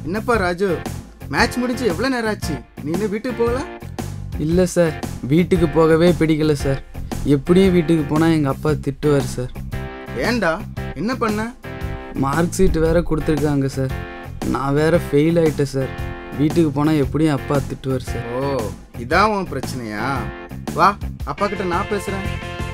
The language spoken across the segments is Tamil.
என்னப்பா ராஜு மேட்ச் முடிஞ்சு எவ்வளோ நேரம் ஆச்சு நீ இன்னும் வீட்டுக்கு போகலாம் இல்லை சார் வீட்டுக்கு போகவே பிடிக்கல சார் எப்படியும் வீட்டுக்கு போனால் எங்கள் அப்பா திட்டுவார் சார் ஏன்டா என்ன பண்ண மார்க் ஷீட் வேற கொடுத்துருக்காங்க சார் நான் வேற ஃபெயில் ஆயிட்டேன் சார் வீட்டுக்கு போனால் எப்படியும் அப்பா திட்டுவார் சார் ஓ இதான் உன் பிரச்சனையா வா அப்பா கிட்ட நான் பேசுறேன்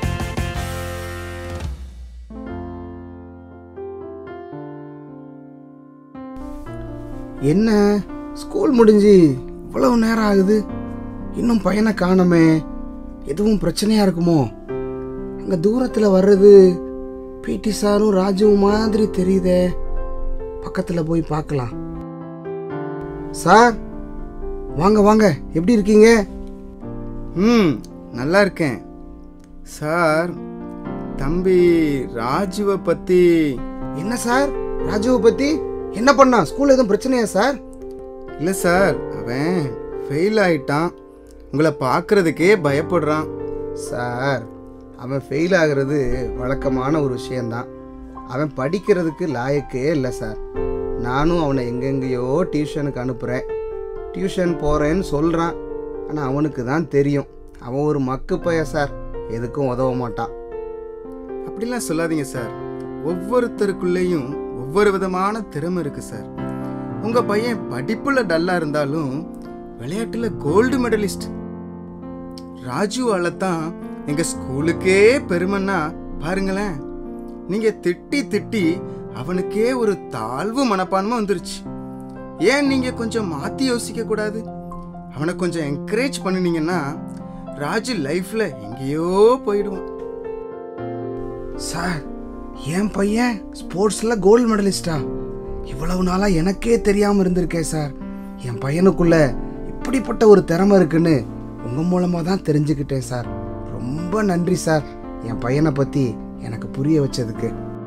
என்ன ஸ்கூல் முடிஞ்சு இவ்வளவு நேரம் ஆகுது இன்னும் பையனை காணோமே எதுவும் பிரச்சனையா இருக்குமோ அங்க தூரத்துல வர்றது பிடி சாரும் ராஜுவும் மாதிரி தெரியுதே பக்கத்துல போய் பார்க்கலாம் சார் வாங்க வாங்க எப்படி இருக்கீங்க ம் நல்லா இருக்கேன் சார் தம்பி ராஜுவை பத்தி என்ன சார் ராஜுவை பத்தி என்ன பண்ணா ஸ்கூல்ல எதுவும் பிரச்சனையா சார் இல்லை சார் அவன் ஃபெயில் ஆயிட்டான் உங்களை பார்க்கறதுக்கே பயப்படுறான் சார் அவன் ஃபெயில் ஆகிறது வழக்கமான ஒரு விஷயந்தான் அவன் படிக்கிறதுக்கு லாயக்கே இல்லை சார் நானும் அவனை எங்கெங்கேயோ டியூஷனுக்கு அனுப்புகிறேன் டியூஷன் போகிறேன்னு சொல்கிறான் ஆனால் அவனுக்கு தான் தெரியும் அவன் ஒரு மக்கு பைய சார் எதுக்கும் உதவ மாட்டான் அப்படிலாம் சொல்லாதீங்க சார் ஒவ்வொருத்தருக்குள்ளேயும் ஒவ்வொரு விதமான திறமை இருக்கு சார் உங்க பையன் படிப்புல டல்லா இருந்தாலும் விளையாட்டுல கோல்டு மெடலிஸ்ட் ராஜுவால தான் எங்க ஸ்கூலுக்கே பெருமைன்னா பாருங்களேன் நீங்க திட்டி திட்டி அவனுக்கே ஒரு தாழ்வு மனப்பான்மை வந்துருச்சு ஏன் நீங்க கொஞ்சம் மாத்தி யோசிக்க கூடாது அவனை கொஞ்சம் என்கரேஜ் பண்ணுனீங்கன்னா ராஜு லைஃப்ல எங்கேயோ போயிடுவான் சார் என் பையன் ஸ்போர்ட்ஸ்ல கோல்டு மெடலிஸ்டா இவ்வளவு நாளா எனக்கே தெரியாம இருந்திருக்கேன் சார் என் பையனுக்குள்ள இப்படிப்பட்ட ஒரு திறமை இருக்குன்னு உங்க மூலமா தான் தெரிஞ்சுக்கிட்டேன் சார் ரொம்ப நன்றி சார் என் பையனை பத்தி எனக்கு புரிய வச்சதுக்கு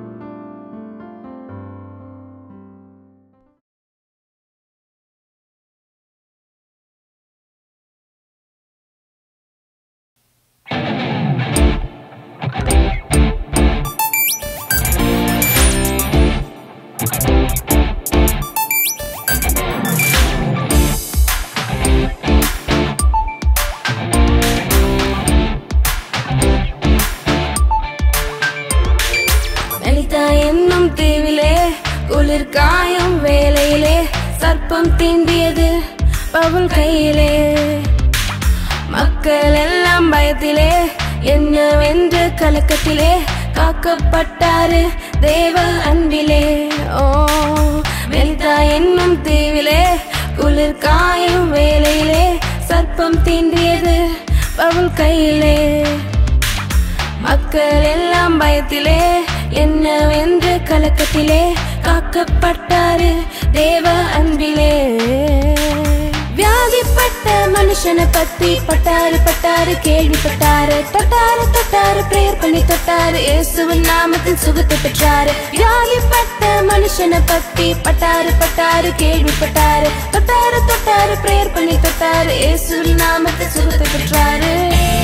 லலிதா என்னும் தீவிலே குளிர் காயும் வேலையிலே சர்ப்பம் தீண்டியது பவுல் கையிலே மக்கள் எல்லாம் பயத்திலே என்னவென்று கலக்கத்திலே காக்கப்பட்டாரு தேவ அன்பிலே ஓ லலிதா என்னும் தீவிலே குளிர் காயும் வேலையிலே சர்ப்பம் தீண்டியது பவுல் கையிலே மக்கள் எல்லாம் பயத்திலே என்னவென்று கலக்கத்திலே காக்கப்பட்டாரு தேவ அன்பிலே வியாதிப்பட்ட மனுஷனை பத்தி பட்டாரு பட்டாரு கேள்விப்பட்டாரு தொட்டாரு தொட்டாரு பிரேயர் பண்ணி தொட்டாரு இயேசுவின் நாமத்தில் சுகத்தை பெற்றாரு வியாதிப்பட்ட மனுஷனை பத்தி பட்டாரு பட்டாரு கேள்விப்பட்டாரு தொட்டாரு தொட்டாரு பிரேயர் பண்ணி தொட்டாரு இயேசுவின் நாமத்தில் சுகத்தை பெற்றாரு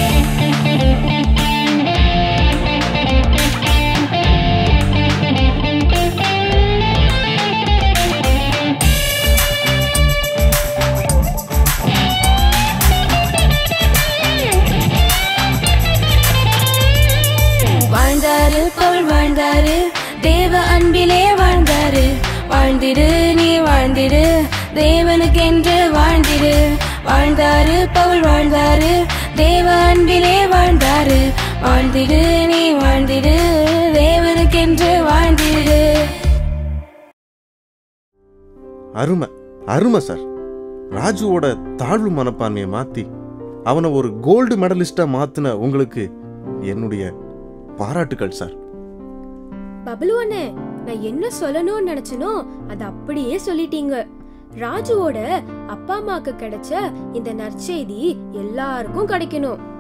வாழ்ந்தாரு பவுல் வாழ்ந்தாரு தேவ அன்பிலே வாழ்ந்தாரு வாழ்ந்திரு நீ வாழ்ந்திரு தேவனுக்கென்று வாழ்ந்திரு வாழ்ந்தாரு பவுல் வாழ்ந்தாரு தேவ அன்பிலே வாழ்ந்தாரு வாழ்ந்திரு நீ வாழ்ந்திரு தேவனுக்கென்று வாழ்ந்திரு அருமை அருமை சார் ராஜுவோட தாழ்வு மனப்பான்மையை மாத்தி அவனை ஒரு கோல்டு மெடலிஸ்டா மாத்தின உங்களுக்கு என்னுடைய பாராட்டுக்கள் சார் பபலு அண்ணே நான் என்ன சொல்லணும்னு நினைச்சனோ அது அப்படியே சொல்லிட்டீங்க ராஜுவோட அப்பா அம்மாக்கு கிடைச்ச இந்த நற்செய்தி எல்லாருக்கும் கிடைக்கணும்